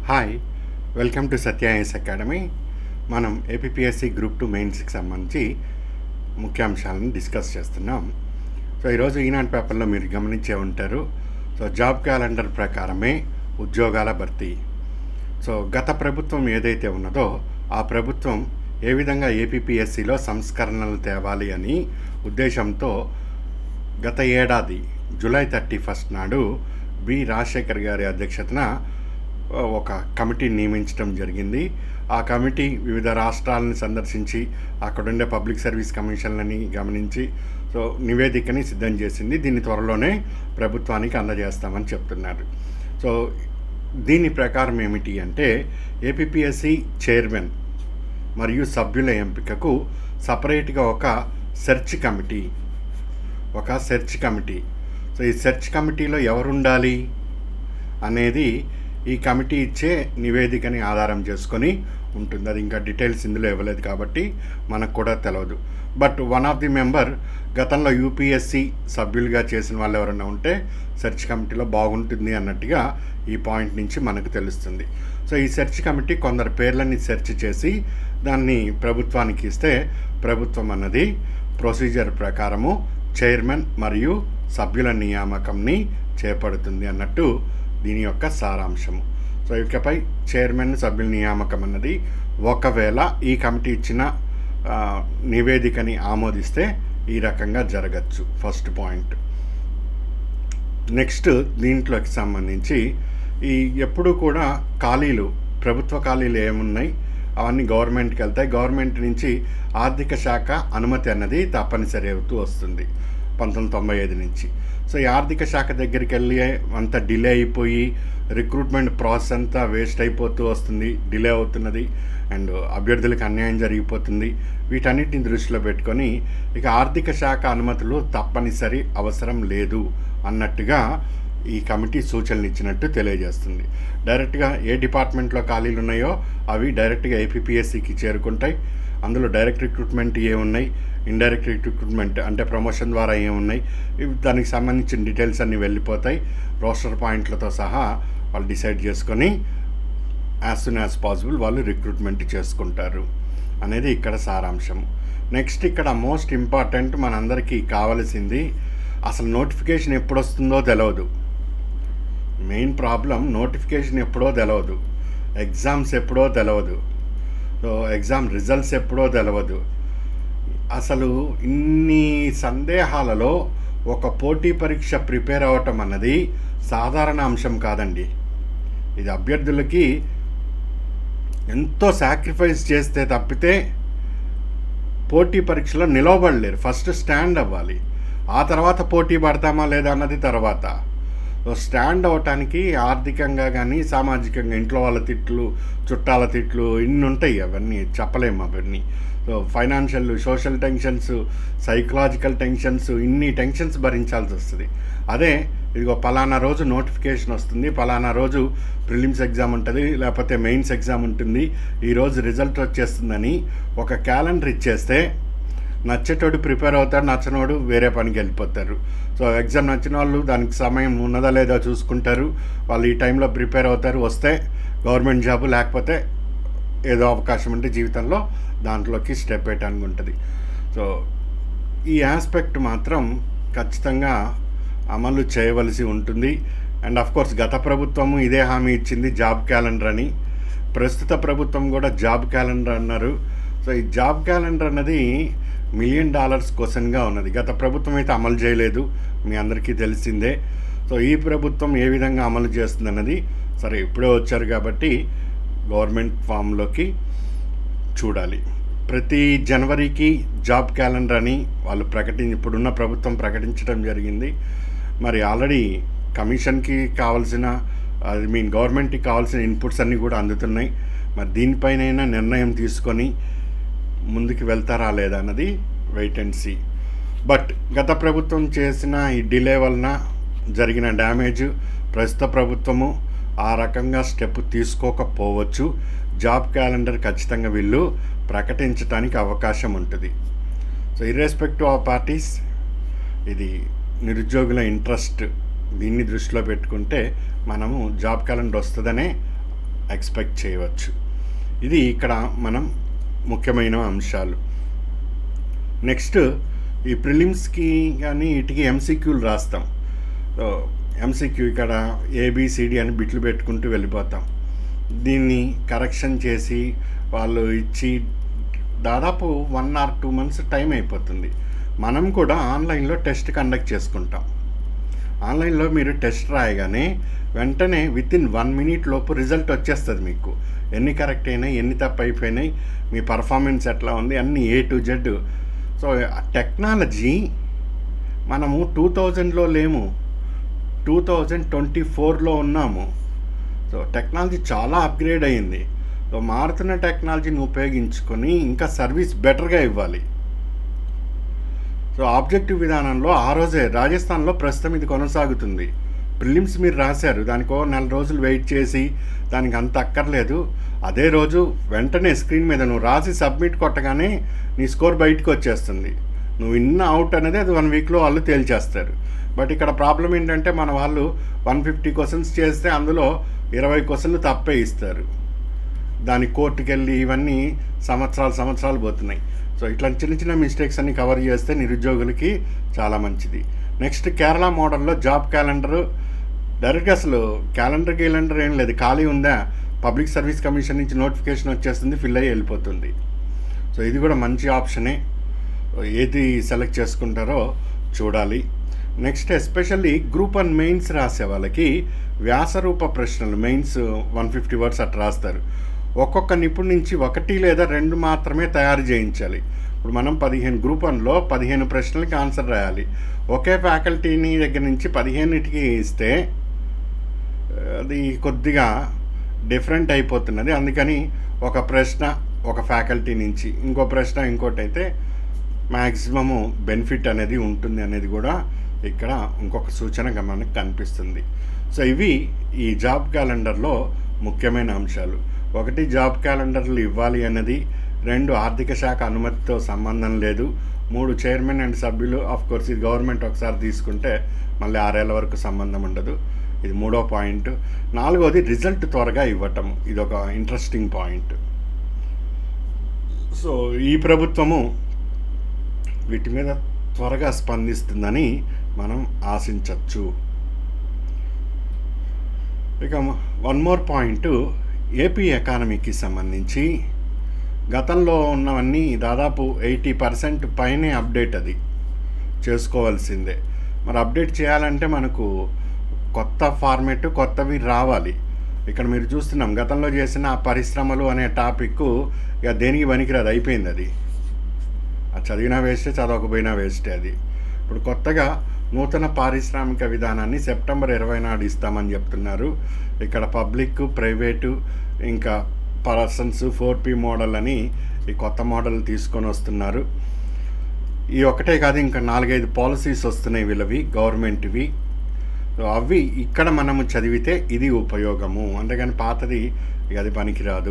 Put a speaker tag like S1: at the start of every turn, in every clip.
S1: hi welcome to Satya IAS academy మనం APSC group two మెయిన్స్కి సంబంధించి ముఖ్యాంశాలను డిస్కస్ చేస్తున్నాం సో ఈరోజు ఈనాడు పేపర్లో మీరు గమనించే ఉంటారు సో జాబ్ క్యాలెండర్ ప్రకారమే ఉద్యోగాల భర్తీ సో గత ప్రభుత్వం ఏదైతే ఉన్నదో ఆ ప్రభుత్వం ఏ విధంగా ఏపీఎస్సిలో సంస్కరణలు తేవాలి అని ఉద్దేశంతో గత ఏడాది జూలై థర్టీ ఫస్ట్ నాడు బి రాజశేఖర్ గారి అధ్యక్షతన ఒక కమిటీని నియమించడం జరిగింది ఆ కమిటీ వివిధ రాష్ట్రాలను సందర్శించి అక్కడుండే పబ్లిక్ సర్వీస్ కమిషన్లని గమనించి సో నివేదికని సిద్ధం చేసింది దీన్ని త్వరలోనే ప్రభుత్వానికి అందజేస్తామని చెప్తున్నారు సో దీని ప్రకారం ఏమిటి అంటే ఏపీఎస్సి చైర్మన్ మరియు సభ్యుల ఎంపికకు సపరేట్గా ఒక సెర్చ్ కమిటీ ఒక సెర్చ్ కమిటీ సో ఈ సెర్చ్ కమిటీలో ఎవరు ఉండాలి అనేది ఈ కమిటీ ఇచ్చే నివేదికని ఆధారం చేసుకొని ఉంటుంది అది ఇంకా డీటెయిల్స్ ఇందులో ఇవ్వలేదు కాబట్టి మనకు కూడా తెలియదు but one of the member గతంలో యూపీఎస్సి సభ్యులుగా చేసిన వాళ్ళు ఎవరైనా ఉంటే సెర్చ్ కమిటీలో బాగుంటుంది అన్నట్టుగా ఈ పాయింట్ నుంచి మనకు తెలుస్తుంది సో ఈ సెర్చ్ కమిటీ కొందరు పేర్లని సెర్చ్ చేసి దాన్ని ప్రభుత్వానికి ఇస్తే ప్రభుత్వం అన్నది ప్రొసీజర్ ప్రకారము చైర్మన్ మరియు సభ్యుల నియామకంని చేపడుతుంది అన్నట్టు దీని యొక్క సారాంశము సో ఇకపై చైర్మన్ సభ్యుల నియామకం అన్నది ఒకవేళ ఈ కమిటీ ఇచ్చిన ఆ, నివేదికని ఆమోదిస్తే ఈ రకంగా జరగచ్చు ఫస్ట్ పాయింట్ నెక్స్ట్ దీంట్లోకి సంబంధించి ఈ ఎప్పుడు కూడా ఖాళీలు ప్రభుత్వ ఖాళీలు ఏమున్నాయి అవన్నీ గవర్నమెంట్కి వెళ్తాయి గవర్నమెంట్ నుంచి ఆర్థిక శాఖ అనుమతి అన్నది తప్పనిసరి అవుతూ వస్తుంది పంతొమ్మిది తొంభై ఐదు నుంచి సో ఈ ఆర్థిక శాఖ దగ్గరికి వెళ్ళి అంత డిలే అయిపోయి రిక్రూట్మెంట్ ప్రాసెస్ అంతా వేస్ట్ అయిపోతూ వస్తుంది డిలే అవుతున్నది అండ్ అభ్యర్థులకు అన్యాయం జరిగిపోతుంది వీటన్నిటిని దృష్టిలో పెట్టుకొని ఇక ఆర్థిక శాఖ అనుమతులు తప్పనిసరి అవసరం లేదు అన్నట్టుగా ఈ కమిటీ సూచనలు ఇచ్చినట్టు తెలియజేస్తుంది డైరెక్ట్గా ఏ డిపార్ట్మెంట్లో ఖాళీలు ఉన్నాయో అవి డైరెక్ట్గా ఏపీఎస్సికి చేరుకుంటాయి అందులో డైరెక్ట్ రిక్రూట్మెంట్ ఏ ఉన్నాయి ఇండైరెక్ట్ రిక్రూట్మెంట్ అంటే ప్రమోషన్ ద్వారా ఏమున్నాయి ఇవి దానికి సంబంధించిన డీటెయిల్స్ అన్నీ వెళ్ళిపోతాయి రోస్టర్ పాయింట్లతో సహా వాళ్ళు డిసైడ్ చేసుకొని యాజ్ సూన్ యాజ్ పాసిబుల్ వాళ్ళు రిక్రూట్మెంట్ చేసుకుంటారు అనేది ఇక్కడ సారాంశం నెక్స్ట్ ఇక్కడ మోస్ట్ ఇంపార్టెంట్ మనందరికీ కావలసింది అసలు నోటిఫికేషన్ ఎప్పుడు వస్తుందో తెలియదు మెయిన్ ప్రాబ్లం నోటిఫికేషన్ ఎప్పుడో తెలియదు ఎగ్జామ్స్ ఎప్పుడో తెలియదు సో ఎగ్జామ్ రిజల్ట్స్ ఎప్పుడో తెలియదు అసలు ఇన్ని సందేహాలలో ఒక పోటీ పరీక్ష ప్రిపేర్ అవ్వటం అన్నది సాధారణ అంశం కాదండి ఇది అభ్యర్థులకి ఎంతో సాక్రిఫైస్ చేస్తే తప్పితే పోటీ పరీక్షలో నిలవబడలేరు ఫస్ట్ స్టాండ్ అవ్వాలి ఆ తర్వాత పోటీ పడతామా లేదా అన్నది తర్వాత సో స్టాండ్ అవటానికి ఆర్థికంగా కానీ సామాజికంగా ఇంట్లో వాళ్ళ తిట్లు చుట్టాల తిట్లు ఇన్ని ఉంటాయి అవన్నీ చెప్పలేము అవన్నీ so financial social tensions psychological tensions ఇన్ని టెన్షన్స్ భరించాల్సి వస్తుంది అదే ఇదిగో పలానా రోజు నోటిఫికేషన్ వస్తుంది పలానా రోజు ప్రిలిమ్స్ ఎగ్జామ్ ఉంటుంది లేకపోతే మెయిన్స్ ఎగ్జామ్ ఉంటుంది ఈరోజు రిజల్ట్ వచ్చేస్తుందని ఒక క్యాలెండర్ ఇచ్చేస్తే నచ్చేటోడు ప్రిపేర్ అవుతాడు నచ్చనోడు వేరే పనికి వెళ్ళిపోతారు సో ఎగ్జామ్ నచ్చిన వాళ్ళు దానికి సమయం ఉన్నదా లేదా చూసుకుంటారు వాళ్ళు ఈ టైంలో ప్రిపేర్ అవుతారు వస్తే గవర్నమెంట్ జాబ్ లేకపోతే ఏదో అవకాశం ఉంటే జీవితంలో దాంట్లోకి స్టెప్ వేయటానికి ఉంటుంది సో ఈ ఆస్పెక్ట్ మాత్రం ఖచ్చితంగా అమలు చేయవలసి ఉంటుంది అండ్ ఆఫ్ కోర్స్ గత ప్రభుత్వము ఇదే హామీ ఇచ్చింది జాబ్ క్యాలెండర్ అని ప్రస్తుత ప్రభుత్వం కూడా జాబ్ క్యాలెండర్ అన్నారు సో ఈ జాబ్ క్యాలెండర్ అన్నది మిలియన్ డాలర్స్ క్వశ్చన్గా ఉన్నది గత ప్రభుత్వం అయితే అమలు చేయలేదు మీ అందరికీ తెలిసిందే సో ఈ ప్రభుత్వం ఏ విధంగా అమలు చేస్తుంది అన్నది సరే ఇప్పుడే వచ్చారు కాబట్టి గవర్నమెంట్ ఫామ్లోకి చూడాలి ప్రతి జనవరికి జాబ్ క్యాలెండర్ అని వాళ్ళు ప్రకటించి ఇప్పుడున్న ప్రభుత్వం ప్రకటించడం జరిగింది మరి ఆల్రెడీ కమిషన్కి కావాల్సిన ఐ మీన్ గవర్నమెంట్కి కావాల్సిన ఇన్పుట్స్ అన్నీ కూడా అందుతున్నాయి మరి దీనిపైనైనా నిర్ణయం తీసుకొని ముందుకు వెళ్తారా లేదా అన్నది వెయిట్ అండ్ సీ బట్ గత ప్రభుత్వం చేసిన ఈ డిలే వలన జరిగిన డ్యామేజ్ ప్రస్తుత ప్రభుత్వము ఆ రకంగా స్టెప్ తీసుకోకపోవచ్చు జాబ్ క్యాలెండర్ ఖచ్చితంగా వీళ్ళు ప్రకటించడానికి అవకాశం ఉంటుంది సో ఇర్రెస్పెక్టివ్ ఆఫ్ పార్టీస్ ఇది నిరుద్యోగుల ఇంట్రెస్ట్ దీన్ని దృష్టిలో పెట్టుకుంటే మనము జాబ్ క్యాలెండర్ వస్తుందనే ఎక్స్పెక్ట్ చేయవచ్చు ఇది ఇక్కడ మనం ముఖ్యమైన అంశాలు నెక్స్ట్ ఈ ప్రిలిమ్స్కి కానీ వీటికి ఎంసీక్యూలు రాస్తాం ఎంసీక్యూ ఇక్కడ ఏబిసిడి అని బిట్లు పెట్టుకుంటూ వెళ్ళిపోతాం దీన్ని కరెక్షన్ చేసి వాళ్ళు ఇచ్చి దాదాపు one or two months time అయిపోతుంది మనం కూడా ఆన్లైన్లో టెస్ట్ కండక్ట్ చేసుకుంటాం ఆన్లైన్లో మీరు టెస్ట్ రాయగానే వెంటనే విత్ ఇన్ వన్ మినిట్ లోపు రిజల్ట్ వచ్చేస్తుంది మీకు ఎన్ని కరెక్ట్ అయినాయి ఎన్ని తప్పు అయిపోయినాయి మీ పర్ఫార్మెన్స్ ఎట్లా ఉంది అన్ని A to Z so technology మనము టూ థౌజండ్లో లేము టూ థౌజండ్ ట్వంటీ ఫోర్లో ఉన్నాము సో టెక్నాలజీ చాలా అప్గ్రేడ్ అయ్యింది సో మారుతున్న టెక్నాలజీని ఉపయోగించుకొని ఇంకా సర్వీస్ బెటర్గా ఇవ్వాలి సో ఆబ్జెక్టివ్ విధానంలో ఆ రోజే రాజస్థాన్లో ప్రస్తుతం ఇది కొనసాగుతుంది ప్రిలిమ్స్ మీరు రాశారు దానికో నెల రోజులు వెయిట్ చేసి దానికి అంత అక్కర్లేదు అదే రోజు వెంటనే స్క్రీన్ మీద నువ్వు రాసి సబ్మిట్ కొట్టగానే నీ స్కోర్ బయటకు వచ్చేస్తుంది నువ్వు ఇన్ అవుట్ అనేది అది వన్ వీక్లో వాళ్ళు తేల్చేస్తారు బట్ ఇక్కడ ప్రాబ్లం ఏంటంటే మన వాళ్ళు వన్ ఫిఫ్టీ క్వశ్చన్స్ చేస్తే అందులో ఇరవై క్వశ్చన్లు తప్పే ఇస్తారు దాని కోర్టుకి వెళ్ళి ఇవన్నీ సంవత్సరాలు సంవత్సరాలు పోతున్నాయి సో ఇట్లా చిన్న చిన్న మిస్టేక్స్ అన్ని కవర్ చేస్తే నిరుద్యోగులకి చాలా మంచిది నెక్స్ట్ కేరళ మోడల్లో జాబ్ క్యాలెండర్ డైరెక్ట్గా అసలు క్యాలెండర్ క్యాలెండర్ ఏం లేదు ఖాళీ ఉందా పబ్లిక్ సర్వీస్ కమిషన్ నుంచి నోటిఫికేషన్ వచ్చేస్తుంది ఫిల్ అయ్యి వెళ్ళిపోతుంది సో ఇది కూడా మంచి ఆప్షనే ఏది సెలెక్ట్ చేసుకుంటారో చూడాలి next especially group one mains రాసే వాళ్ళకి వ్యాసరూప ప్రశ్నలు మెయిన్స్ వన్ ఫిఫ్టీ వర్డ్స్ అట్లా రాస్తారు ఒక్కొక్క నిపుణు నుంచి ఒకటి లేదా రెండు మాత్రమే తయారు చేయించాలి ఇప్పుడు మనం పదిహేను గ్రూప్ వన్లో పదిహేను ప్రశ్నలకి ఆన్సర్ రాయాలి ఒకే ఫ్యాకల్టీని దగ్గర నుంచి పదిహేనుటికి ఇస్తే అది కొద్దిగా డిఫరెంట్ అయిపోతున్నది అందుకని ఒక ప్రశ్న ఒక ఫ్యాకల్టీ నుంచి ఇంకో ప్రశ్న ఇంకోటి అయితే మ్యాక్సిమము బెనిఫిట్ అనేది ఉంటుంది అనేది కూడా ఇక్కడ ఇంకొక సూచనగా మనకు కనిపిస్తుంది సో ఇవి ఈ జాబ్ క్యాలెండర్లో ముఖ్యమైన అంశాలు ఒకటి జాబ్ క్యాలెండర్లు ఇవ్వాలి అన్నది రెండు ఆర్థిక శాఖ అనుమతితో సంబంధం లేదు మూడు చైర్మన్ అండ్ సభ్యులు ఆఫ్ కోర్స్ ఇది గవర్నమెంట్ ఒకసారి తీసుకుంటే మళ్ళీ ఆరేళ్ళ వరకు సంబంధం ఉండదు ఇది మూడో పాయింట్ నాలుగోది రిజల్ట్ త్వరగా ఇవ్వటం ఇది ఒక ఇంట్రెస్టింగ్ పాయింట్ సో ఈ ప్రభుత్వము వీటి మీద త్వరగా స్పందిస్తుందని మనం ఆశించవచ్చు ఇక వన్ మోర్ పాయింట్ ఏపీ ఎకానమీకి సంబంధించి గతంలో ఉన్నవన్నీ దాదాపు ఎయిటీ పర్సెంట్ పైనే అప్డేట్ అది చేసుకోవాల్సిందే మరి అప్డేట్ చేయాలంటే మనకు కొత్త ఫార్మేట్ కొత్తవి రావాలి ఇక్కడ మీరు చూస్తున్నాం గతంలో చేసిన ఆ పరిశ్రమలు అనే టాపిక్ ఇక దేనికి పనికిరాదు అయిపోయింది అది అది చదివినా వేస్టే చదవకపోయినా వేస్టే అది ఇప్పుడు కొత్తగా నూతన పారిశ్రామిక విధానాన్ని సెప్టెంబర్ ఇరవై నాడు ఇస్తామని చెప్తున్నారు ఇక్కడ పబ్లిక్ ప్రైవేటు ఇంకా పర్సన్స్ ఫోర్ పి మోడల్ అని ఈ కొత్త మోడల్ తీసుకొని వస్తున్నారు ఈ ఒకటే కాదు ఇంకా నాలుగైదు పాలసీస్ వస్తున్నాయి వీళ్ళవి గవర్నమెంట్వి సో అవి ఇక్కడ మనము చదివితే ఇది ఉపయోగము అంతేగాని పాతది ఇక అది పనికిరాదు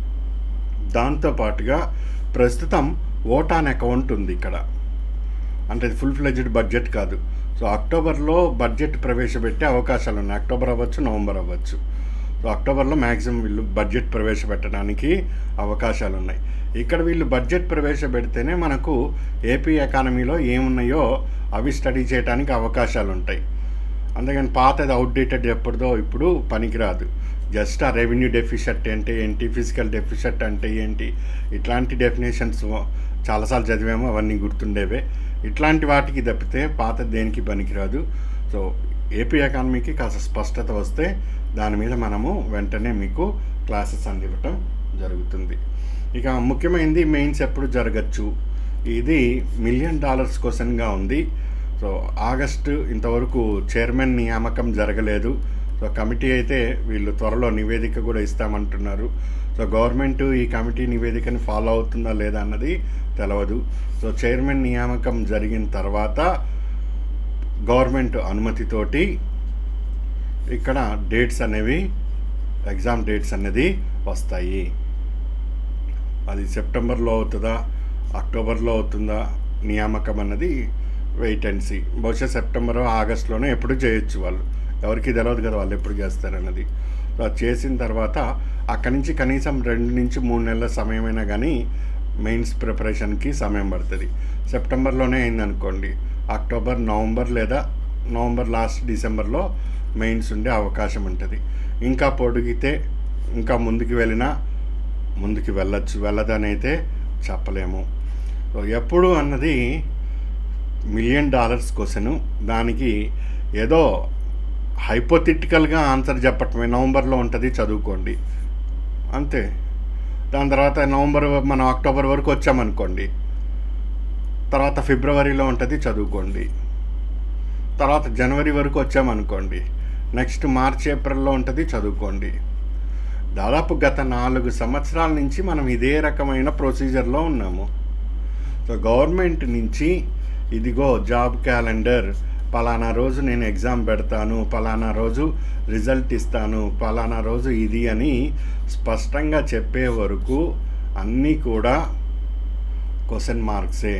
S1: దాంతోపాటుగా ప్రస్తుతం ఓటాన్ అకౌంట్ ఉంది ఇక్కడ అంటే ఫుల్ ఫ్లెజ్డ్ బడ్జెట్ కాదు సో అక్టోబర్లో బడ్జెట్ ప్రవేశపెట్టే అవకాశాలు ఉన్నాయి అక్టోబర్ అవ్వచ్చు నవంబర్ అవ్వచ్చు సో అక్టోబర్లో మ్యాక్సిమం వీళ్ళు బడ్జెట్ ప్రవేశపెట్టడానికి అవకాశాలు ఉన్నాయి ఇక్కడ వీళ్ళు బడ్జెట్ ప్రవేశపెడితేనే మనకు ఏపీ ఎకానమీలో ఏమున్నాయో అవి స్టడీ చేయడానికి అవకాశాలు ఉంటాయి అందుకని పాతది అవుట్డేటెడ్ ఎప్పుడుదో ఇప్పుడు పనికిరాదు జస్ట్ ఆ రెవెన్యూ డెఫిషిట్ అంటే ఏంటి ఫిజికల్ డెఫిషిట్ అంటే ఏంటి ఇట్లాంటి డెఫినేషన్స్ చాలాసార్లు చదివాము అవన్నీ గుర్తుండేవే ఇట్లాంటి వాటికి తప్పితే పాత దేనికి పనికిరాదు సో ఏపీ ఎకానమీకి కాస్త స్పష్టత వస్తే దాని మీద మనము వెంటనే మీకు క్లాసెస్ అందివ్వటం జరుగుతుంది ఇక ముఖ్యమైనది మెయిన్స్ ఎప్పుడు జరగచ్చు ఇది మిలియన్ డాలర్స్ క్వశ్చన్గా ఉంది సో ఆగస్టు ఇంతవరకు చైర్మన్ నియామకం జరగలేదు సో కమిటీ అయితే వీళ్ళు త్వరలో నివేదిక కూడా ఇస్తామంటున్నారు సో గవర్నమెంట్ ఈ కమిటీ నివేదికని ఫాలో అవుతుందా లేదా అన్నది తెలవదు సో చైర్మన్ నియామకం జరిగిన తర్వాత గవర్నమెంట్ అనుమతితోటి ఇక్కడ డేట్స్ అనేవి ఎగ్జామ్ డేట్స్ అనేది వస్తాయి అది సెప్టెంబర్లో అవుతుందా అక్టోబర్లో అవుతుందా నియామకం అన్నది వెయిట్ అండ్ సీ బహుశా సెప్టెంబర్ ఆగస్టులోనే ఎప్పుడు చేయొచ్చు వాళ్ళు ఎవరికి తెలియదు కదా వాళ్ళు ఎప్పుడు చేస్తారన్నది సో సో అది చేసిన తర్వాత అక్కడి నుంచి కనీసం రెండు నుంచి మూడు నెలల సమయమైనా కానీ మెయిన్స్ ప్రిపరేషన్కి సమయం పడుతుంది సెప్టెంబర్లోనే అయిందనుకోండి అక్టోబర్ నవంబర్ లేదా నవంబర్ లాస్ట్ డిసెంబర్లో మెయిన్స్ ఉండే అవకాశం ఉంటుంది ఇంకా పొడిగితే ఇంకా ముందుకు వెళ్ళినా ముందుకు వెళ్ళచ్చు వెళ్ళదని అయితే చెప్పలేము సో ఎప్పుడు అన్నది మిలియన్ డాలర్స్ క్వశ్చన్ దానికి ఏదో హైపోథిటికల్గా ఆన్సర్ చెప్పటమే నవంబర్లో ఉంటుంది చదువుకోండి అంతే దాని తర్వాత నవంబర్ మనం అక్టోబర్ వరకు వచ్చామనుకోండి తర్వాత ఫిబ్రవరిలో ఉంటుంది చదువుకోండి తర్వాత జనవరి వరకు వచ్చామనుకోండి నెక్స్ట్ మార్చ్ ఏప్రిల్లో ఉంటుంది చదువుకోండి దాదాపు గత నాలుగు సంవత్సరాల నుంచి మనం ఇదే రకమైన ప్రొసీజర్లో ఉన్నాము సో గవర్నమెంట్ నుంచి ఇదిగో జాబ్ క్యాలెండర్ పలానా రోజు నేను ఎగ్జామ్ పెడతాను పలానా రోజు రిజల్ట్ ఇస్తాను పలానా రోజు ఇది అని స్పష్టంగా చెప్పే వరకు అన్నీ కూడా క్వశ్చన్ మార్క్సే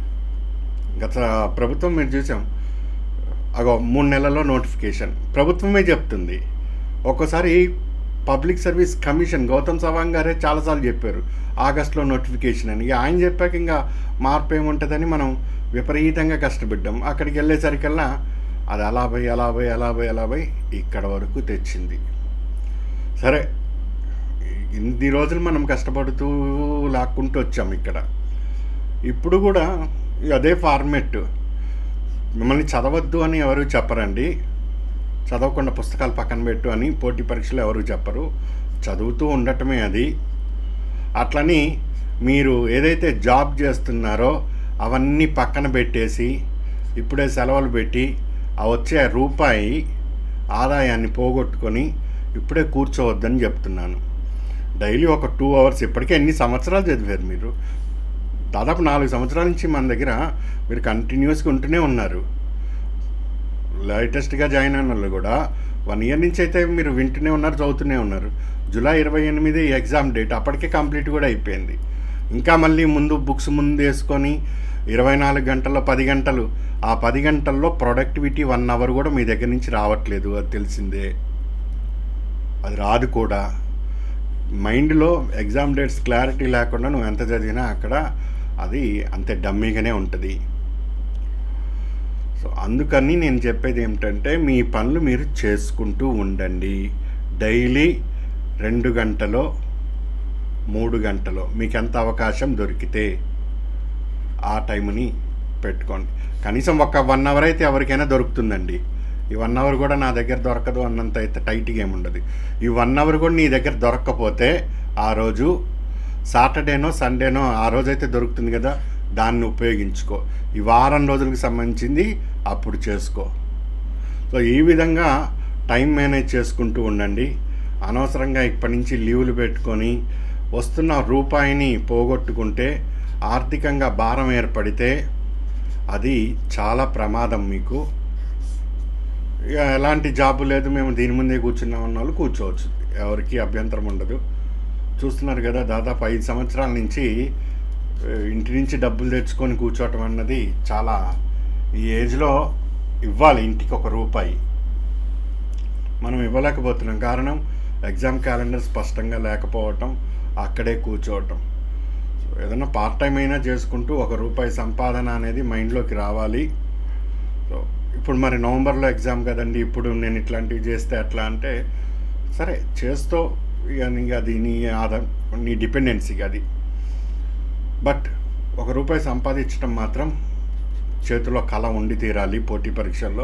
S1: గత ప్రభుత్వం మీరు చూసాం అగో మూడు నెలల్లో నోటిఫికేషన్ ప్రభుత్వమే చెప్తుంది ఒక్కోసారి public service commission Gautam Sawang గారే చాలాసార్లు చెప్పారు ఆగస్ట్లో నోటిఫికేషన్ అని ఇక ఆయన చెప్పాక ఇంకా మార్పు ఏముంటుందని మనం విపరీతంగా కష్టపడ్డాం అక్కడికి వెళ్ళేసరికల్లా అది అలా పోయి అలా పోయి అలా పోయి అలా పోయి ఇక్కడ వరకు తెచ్చింది సరే ఇన్ని రోజులు మనం కష్టపడుతూ లాక్కుంటూ వచ్చాం ఇక్కడ ఇప్పుడు కూడా అదే ఫార్మెట్ మిమ్మల్ని చదవద్దు అని ఎవరు చెప్పరండి చదవకుండా పుస్తకాలు పక్కన పెట్టు అని పోటీ పరీక్షలు ఎవరు చెప్పరు చదువుతూ ఉండటమే అది అట్లని మీరు ఏదైతే జాబ్ చేస్తున్నారో అవన్నీ పక్కన పెట్టేసి ఇప్పుడే సెలవులు పెట్టి ఆ వచ్చే రూపాయి ఆదాయాన్ని పోగొట్టుకొని ఇప్పుడే కూర్చోవద్దని చెప్తున్నాను డైలీ ఒక టూ అవర్స్ ఇప్పటికే ఎన్ని సంవత్సరాలు చదివారు మీరు దాదాపు నాలుగు సంవత్సరాల నుంచి మన దగ్గర మీరు కంటిన్యూస్గా ఉంటూనే ఉన్నారు లేటెస్ట్గా జాయిన్ అయిన వాళ్ళు కూడా వన్ ఇయర్ నుంచి అయితే మీరు వింటూనే ఉన్నారు చదువుతూనే ఉన్నారు జూలై ఇరవై ఎనిమిది ఎగ్జామ్ డేట్ అప్పటికే కంప్లీట్ కూడా అయిపోయింది ఇంకా మళ్ళీ ముందు బుక్స్ ముందు వేసుకొని ఇరవై నాలుగు గంటల్లో పది గంటలు ఆ పది గంటల్లో ప్రొడక్టివిటీ వన్ అవర్ కూడా మీ దగ్గర నుంచి రావట్లేదు అది తెలిసిందే అది రాదు కూడా మైండ్లో ఎగ్జామ్ డేట్స్ క్లారిటీ లేకుండా నువ్వు ఎంత చదివినా అక్కడ అది అంతే డమ్మీగానే ఉంటుంది సో అందుకని నేను చెప్పేది ఏమిటంటే మీ పనులు మీరు చేసుకుంటూ ఉండండి డైలీ రెండు గంటలో మూడు గంటలో మీకు ఎంత అవకాశం దొరికితే ఆ టైంని పెట్టుకోండి కనీసం ఒక వన్ అవర్ అయితే ఎవరికైనా దొరుకుతుందండి ఈ వన్ అవర్ కూడా నా దగ్గర దొరకదు అన్నంత అయితే టైట్గా ఏముండదు ఈ వన్ అవర్ కూడా నీ దగ్గర దొరక్కపోతే ఆ రోజు సాటర్డేనో సండేనో ఆ రోజైతే దొరుకుతుంది కదా దాన్ని ఉపయోగించుకో ఈ వారం రోజులకు సంబంధించింది అప్పుడు చేసుకో సో ఈ విధంగా టైం మేనేజ్ చేసుకుంటూ ఉండండి అనవసరంగా ఇప్పటి నుంచి లీవులు పెట్టుకొని వస్తున్న రూపాయిని పోగొట్టుకుంటే ఆర్థికంగా భారం ఏర్పడితే అది చాలా ప్రమాదం మీకు ఇక ఎలాంటి జాబు లేదు మేము దీని ముందే కూర్చున్నాం అన్న వాళ్ళు కూర్చోవచ్చు ఎవరికి అభ్యంతరం ఉండదు చూస్తున్నారు కదా దాదాపు ఐదు సంవత్సరాల నుంచి ఏ, ఇంటి నుంచి డబ్బులు తెచ్చుకొని కూర్చోవటం అన్నది చాలా ఈ ఏజ్లో ఇవ్వాలి ఇంటికి ఒక రూపాయి మనం ఇవ్వలేకపోతున్నాం కారణం ఎగ్జామ్ క్యాలెండర్ స్పష్టంగా లేకపోవటం అక్కడే కూర్చోవటం సో ఏదైనా పార్ట్ టైం అయినా చేసుకుంటూ ఒక రూపాయి సంపాదన అనేది మైండ్లోకి రావాలి సో ఇప్పుడు మరి నవంబర్లో ఎగ్జామ్ కదండి ఇప్పుడు నేను ఇట్లాంటివి చేస్తే ఎట్లా అంటే సరే చేస్తూ ఇక నీ అది నీ ఆధార్ నీ డిపెండెన్సీకి అది బట్ ఒక రూపాయి సంపాదించడం మాత్రం చేతిలో కళ ఉండి తీరాలి పోటీ పరీక్షల్లో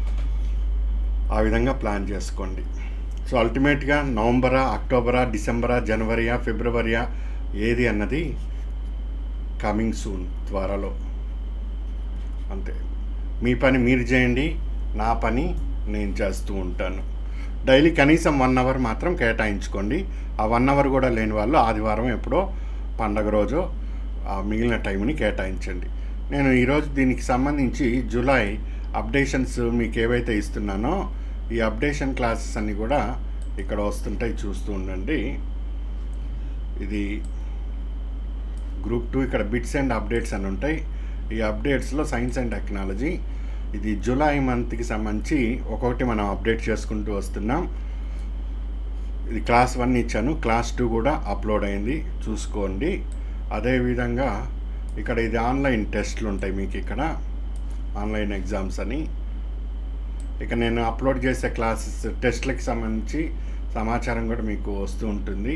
S1: ఆ విధంగా ప్లాన్ చేసుకోండి సో అల్టిమేట్గా నవంబరా అక్టోబరా డిసెంబరా జనవరియా ఫిబ్రవరియా ఏది అన్నది కమింగ్ సూన్ త్వరలో అంతే మీ పని మీరు చేయండి నా పని నేను చేస్తూ ఉంటాను డైలీ కనీసం వన్ అవర్ మాత్రం కేటాయించుకోండి ఆ వన్ అవర్ కూడా లేని వాళ్ళు ఆదివారం ఎప్పుడో పండగ రోజు ఆ మిగిలిన టైంని కేటాయించండి నేను ఈరోజు దీనికి సంబంధించి జూలై అప్డేషన్స్ మీకు ఏవైతే ఇస్తున్నానో ఈ అప్డేషన్ క్లాసెస్ అన్నీ కూడా ఇక్కడ వస్తుంటాయి చూస్తూ ఉండండి ఇది గ్రూప్ టూ ఇక్కడ బిట్స్ అండ్ అప్డేట్స్ అని ఉంటాయి ఈ అప్డేట్స్లో సైన్స్ అండ్ టెక్నాలజీ ఇది జూలై మంత్కి సంబంధించి ఒక్కొక్కటి మనం అప్డేట్ చేసుకుంటూ వస్తున్నాం ఇది క్లాస్ వన్ ఇచ్చాను క్లాస్ టూ కూడా అప్లోడ్ అయింది చూసుకోండి అదేవిధంగా ఇక్కడ ఇది ఆన్లైన్ టెస్ట్లు ఉంటాయి మీకు ఇక్కడ ఆన్లైన్ ఎగ్జామ్స్ అని ఇక నేను అప్లోడ్ చేసే క్లాసెస్ టెస్ట్లకి సంబంధించి సమాచారం కూడా మీకు వస్తూ ఉంటుంది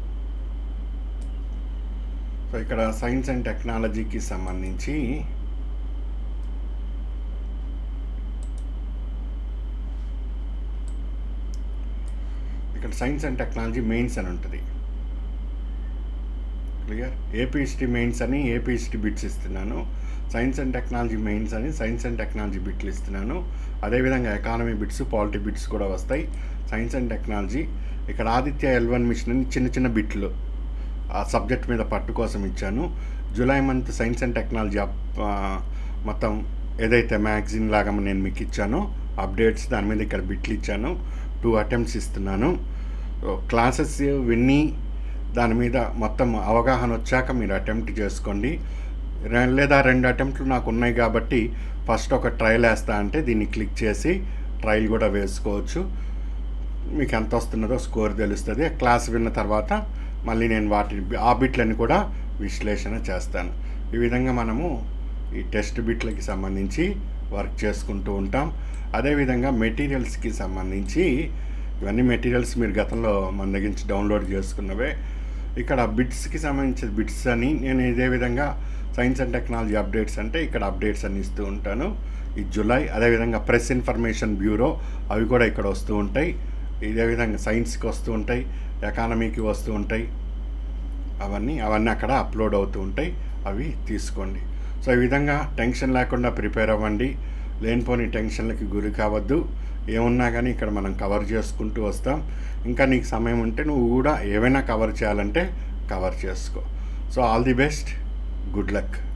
S1: సో ఇక్కడ సైన్స్ అండ్ టెక్నాలజీకి సంబంధించి ఇక్కడ సైన్స్ అండ్ టెక్నాలజీ మెయిన్స్ అని ఉంటుంది క్లియర్ ఏపీఎస్టీ మెయిన్స్ అని ఏపీఎస్టీ బిట్స్ ఇస్తున్నాను సైన్స్ అండ్ టెక్నాలజీ మెయిన్స్ అని సైన్స్ అండ్ టెక్నాలజీ బిట్లు ఇస్తున్నాను అదేవిధంగా ఎకానమీ బిట్స్ పాలిటీ బిట్స్ కూడా వస్తాయి సైన్స్ అండ్ టెక్నాలజీ ఇక్కడ ఆదిత్య ఎల్ వన్ మిషన్ అని చిన్న చిన్న బిట్లు ఆ సబ్జెక్ట్ మీద పట్టు కోసం ఇచ్చాను July month science and technology up ఆ, మొత్తం ఏదైతే మ్యాగజిన్ లాగా నేను మీకు ఇచ్చానో అప్డేట్స్ దాని మీద ఇక్కడ బిట్లు ఇచ్చాను టూ అటెంప్ట్స్ ఇస్తున్నాను క్లాసెస్ విన్ని దాని మీద మొత్తం అవగాహన వచ్చాక మీరు అటెంప్ట్ చేసుకోండి రె- లేదా రెండు అటెంప్ట్లు నాకు ఉన్నాయి కాబట్టి ఫస్ట్ ఒక ట్రయల్ వేస్తా అంటే దీన్ని క్లిక్ చేసి ట్రయల్ కూడా వేసుకోవచ్చు మీకు ఎంత వస్తున్నదో స్కోర్ తెలుస్తుంది క్లాస్ విన్న తర్వాత మళ్ళీ నేను వాటి ఆ బిట్లని కూడా విశ్లేషణ చేస్తాను ఈ విధంగా మనము ఈ టెస్ట్ బిట్లకి సంబంధించి వర్క్ చేసుకుంటూ ఉంటాం అదేవిధంగా మెటీరియల్స్కి సంబంధించి ఇవన్నీ మెటీరియల్స్ మీరు గతంలో మన దగ్గర నుంచి డౌన్లోడ్ చేసుకున్నవే ఇక్కడ బిట్స్కి సంబంధించిన బిట్స్ అని నేను ఇదే విధంగా సైన్స్ అండ్ టెక్నాలజీ అప్డేట్స్ అంటే ఇక్కడ అప్డేట్స్ అని ఇస్తూ ఉంటాను ఈ జులై అదేవిధంగా ప్రెస్ ఇన్ఫర్మేషన్ బ్యూరో అవి కూడా ఇక్కడ వస్తూ ఉంటాయి ఇదే విధంగా సైన్స్కి వస్తూ ఉంటాయి ఎకానమీకి వస్తూ ఉంటాయి అవన్నీ అవన్నీ అక్కడ అప్లోడ్ అవుతూ ఉంటాయి అవి తీసుకోండి సో ఈ విధంగా టెన్షన్ లేకుండా ప్రిపేర్ అవ్వండి లేనిపోని టెన్షన్లకి గురి కావద్దు ఏమున్నా కానీ ఇక్కడ మనం కవర్ చేసుకుంటూ వస్తాం ఇంకా నీకు సమయం ఉంటే నువ్వు కూడా ఏవైనా కవర్ చేయాలంటే కవర్ చేసుకో so all the best good luck